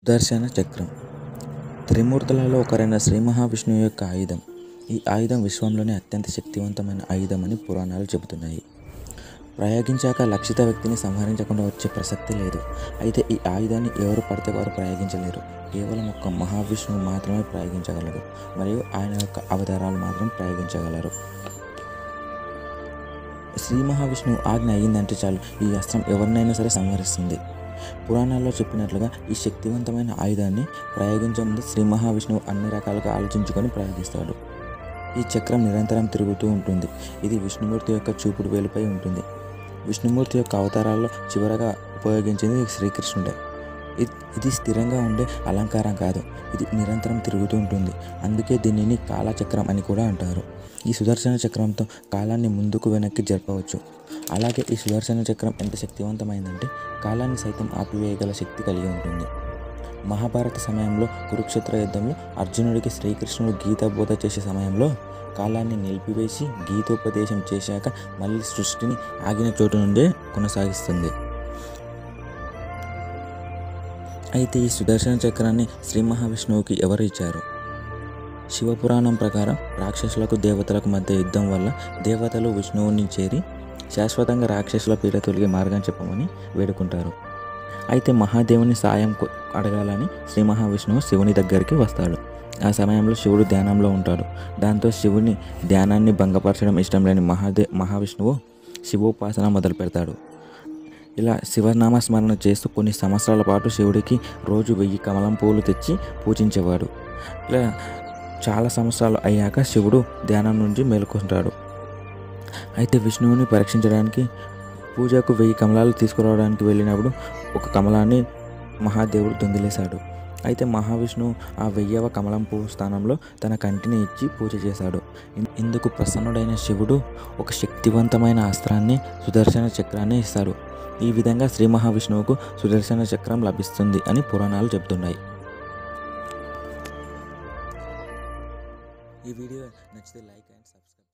సుదర్శన చక్రం త్రిమూర్తులలో ఒకరైన శ్రీ మహావిష్ణువు యొక్క ఆయుధం ఈ ఆయుధం విశ్వంలోనే అత్యంత శక్తివంతమైన ఆయుధం అని పురాణాలు చెబుతున్నాయి ప్రయోగించాక లక్షిత వ్యక్తిని సంహరించకుండా వచ్చే ప్రసక్తి లేదు అయితే ఈ ఆయుధాన్ని ఎవరు పడితే వారు ప్రయోగించలేరు కేవలం ఒక్క మహావిష్ణువు మాత్రమే ప్రయోగించగలరు మరియు ఆయన యొక్క అవతారాలు మాత్రం ప్రయోగించగలరు శ్రీ మహావిష్ణువు ఆజ్ఞ అయ్యిందంటే చాలు ఈ అస్త్రం ఎవరినైనా సరే సంహరిస్తుంది పురాణాల్లో చెప్పినట్లుగా ఈ శక్తివంతమైన ఆయుధాన్ని ప్రయోగించే ముందు శ్రీ మహావిష్ణువు అన్ని రకాలుగా ఆలోచించుకొని ప్రయోగిస్తాడు ఈ చక్రం నిరంతరం తిరుగుతూ ఉంటుంది ఇది విష్ణుమూర్తి యొక్క చూపుడు వేలుపై ఉంటుంది విష్ణుమూర్తి యొక్క అవతారాల్లో చివరగా ఉపయోగించింది శ్రీకృష్ణుడే ఇ- ఇది స్థిరంగా ఉండే అలంకారం కాదు ఇది నిరంతరం తిరుగుతూ ఉంటుంది అందుకే దీనిని కాలచక్రం అని కూడా అంటారు ఈ సుదర్శన చక్రంతో కాలాన్ని ముందుకు వెనక్కి జరపవచ్చు అలాగే ఈ సుదర్శన చక్రం ఎంత శక్తివంతమైందంటే కాలాన్ని సైతం ఆపివేయగల శక్తి కలిగి ఉంటుంది మహాభారత సమయంలో కురుక్షేత్ర యుద్ధంలో అర్జునుడికి శ్రీకృష్ణుడు గీత బోధ చేసే సమయంలో కాలాన్ని నిలిపివేసి గీతోపదేశం చేశాక మళ్ళీ సృష్టిని ఆగిన చోటు నుండే కొనసాగిస్తుంది అయితే ఈ సుదర్శన చక్రాన్ని శ్రీ మహావిష్ణువుకి ఎవరు ఇచ్చారు శివపురాణం ప్రకారం రాక్షసులకు దేవతలకు మధ్య యుద్ధం వల్ల దేవతలు విష్ణువుని చేరి శాశ్వతంగా రాక్షసుల పీడ తొలగే మార్గం చెప్పమని వేడుకుంటారు అయితే మహాదేవుని సాయం కొ- అడగాలని శ్రీ మహావిష్ణువు శివుని దగ్గరికి వస్తాడు ఆ సమయంలో శివుడు ధ్యానంలో ఉంటాడు దాంతో శివుని ధ్యానాన్ని భంగపరచడం ఇష్టం లేని మహాదే మహావిష్ణువు శివోపాసన మొదలు పెడతాడు ఇలా శివనామ స్మరణ చేస్తూ కొన్ని సంవత్సరాల పాటు శివుడికి రోజు వెయ్యి కమలం పూలు తెచ్చి పూజించేవాడు ఇలా చాలా సంవత్సరాలు అయ్యాక శివుడు ధ్యానం నుంచి మేలుకుంటాడు అయితే విష్ణువుని పరీక్షించడానికి పూజకు వెయ్యి కమలాలు తీసుకురావడానికి వెళ్ళినప్పుడు ఒక కమలాన్ని మహాదేవుడు దొంగిలేశాడు అయితే మహావిష్ణువు ఆ వెయ్యవ కమలం పువ్వు స్థానంలో తన కంటిని ఇచ్చి పూజ చేశాడు ఇన్- ఇందుకు ప్రసన్నుడైన శివుడు ఒక శక్తివంతమైన అస్త్రాన్ని సుదర్శన చక్రాన్ని ఇస్తాడు ఈ విధంగా శ్రీ మహావిష్ణువుకు సుదర్శన చక్రం లభిస్తుంది అని పురాణాలు చెబుతున్నాయి ఈ వీడియో నచ్చితే లైక్ అండ్ సబ్స్క్రైబ్